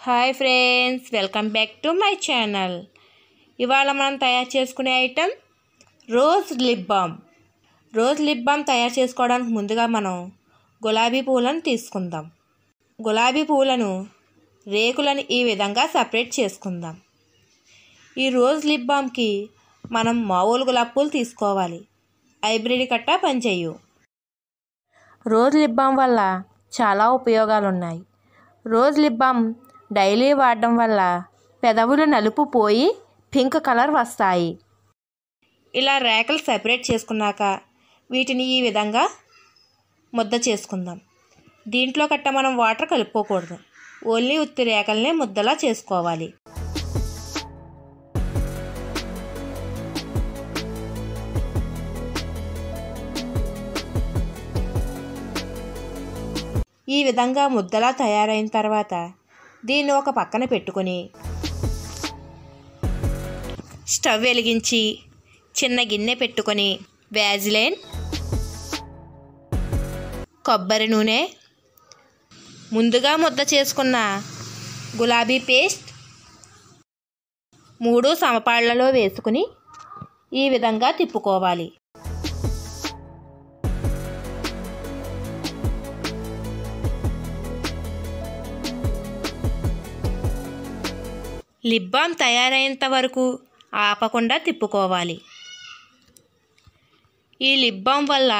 hi friends welcome back to my channel ఇవాళ మనం తయారు చేసుకునే item rose lip balm rose lip balm తయారు చేసుకోవడానికి ముందుగా మనం గులాబీ పువ్వులను తీసుకుందాం గులాబీ పువ్వులను రేకులను ఈ విధంగా సపరేట్ చేసుకుందాం ఈ రోజ్ లిప్ బామ్కి మనం మామూలు గులాబీ పూలు తీసుకోవాలి హైబ్రిడ్ కట్టా పనిచేయు రోజ్ లిప్ బామ్ వల్ల చాలా ఉపయోగాలు ఉన్నాయి రోజ్ లిప్ బామ్ డైలీ వాడడం వల్ల పెదవులు నలుపు పోయి పింక్ కలర్ వస్తాయి ఇలా రేకలు సెపరేట్ చేసుకున్నాక వీటిని ఈ విధంగా ముద్ద చేసుకుందాం దీంట్లో కట్ట మనం వాటర్ కలుపుకోకూడదు ఓన్లీ ఉత్తి రేకల్నే ముద్దలా చేసుకోవాలి ఈ విధంగా ముద్దలా తయారైన తర్వాత దీన్ని ఒక పక్కన పెట్టుకొని స్టవ్ వెలిగించి చిన్న గిన్నె పెట్టుకొని వ్యాజిలైన్ కొబ్బరి నూనె ముందుగా ముద్ద చేసుకున్న గులాబీ పేస్ట్ మూడు సమపాళ్లలో వేసుకుని ఈ విధంగా తిప్పుకోవాలి లిప్ బామ్ తయారైనంత వరకు ఆపకుండా తిప్పుకోవాలి ఈ లిప్ బామ్ వల్ల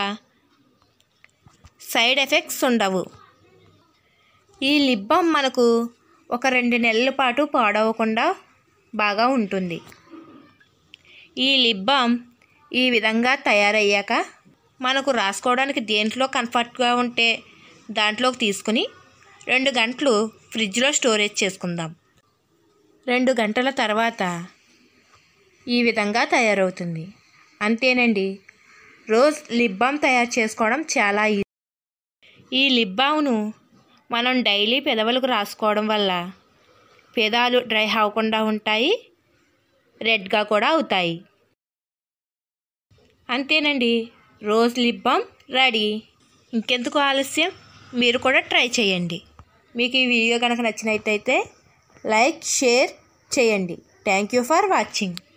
సైడ్ ఎఫెక్ట్స్ ఉండవు ఈ లిప్ బామ్ మనకు ఒక రెండు నెలల పాటు పాడవకుండా బాగా ఉంటుంది ఈ లిప్ బామ్ ఈ విధంగా తయారయ్యాక మనకు రాసుకోవడానికి దేంట్లో కంఫర్ట్గా ఉంటే దాంట్లోకి తీసుకుని రెండు గంటలు ఫ్రిడ్జ్లో స్టోరేజ్ చేసుకుందాం రెండు గంటల తర్వాత ఈ విధంగా తయారవుతుంది అంతేనండి రోజ్ లిప్ బామ్ తయారు చేసుకోవడం చాలా ఈజీ ఈ లిప్ బామ్ను మనం డైలీ పెదవులకు రాసుకోవడం వల్ల పెదాలు డ్రై అవ్వకుండా ఉంటాయి రెడ్గా కూడా అవుతాయి అంతేనండి రోజ్ లిప్ బామ్ రెడీ ఇంకెందుకు ఆలస్యం మీరు కూడా ట్రై చేయండి మీకు ఈ వీడియో కనుక నచ్చినట్టయితే లైక్ షేర్ చేయండి థ్యాంక్ యూ ఫర్ వాచింగ్